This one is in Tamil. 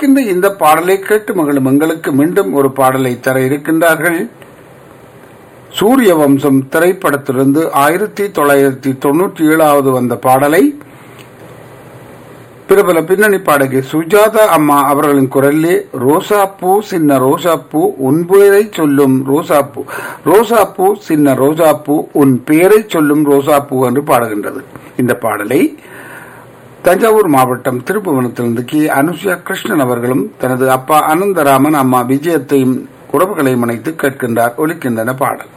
ஒலிக்கின்ற இந்த பாடலை கேட்டு மகளும் எங்களுக்கு மீண்டும் ஒரு பாடலை தர இருக்கின்றார்கள் சூரிய வம்சம் திரைப்படத்திலிருந்து ஆயிரத்தி தொள்ளாயிரத்தி தொண்ணூற்றி ஏழாவது வந்த பாடலை பிரபல பின்னணி பாடகி சுஜாதா அம்மா அவர்களின் குரலிலே ரோசா பூ சின்ன ரோசா பூ உன் பேரை சொல்லும் ரோசா பூ ரோசா பூ சின்ன ரோசா பூ உன் பேரை சொல்லும் ரோசா பூ என்று பாடுகின்றது இந்த பாடலை தஞ்சாவூர் மாவட்டம் திருப்புவனத்திலிருந்து கே அனுஷா கிருஷ்ணன் அவர்களும் தனது அப்பா அனந்தராமன் அம்மா விஜயத்தையும் உறவுகளையும் இணைத்து கேட்கின்றார் ஒலிக்கின்றன பாடல்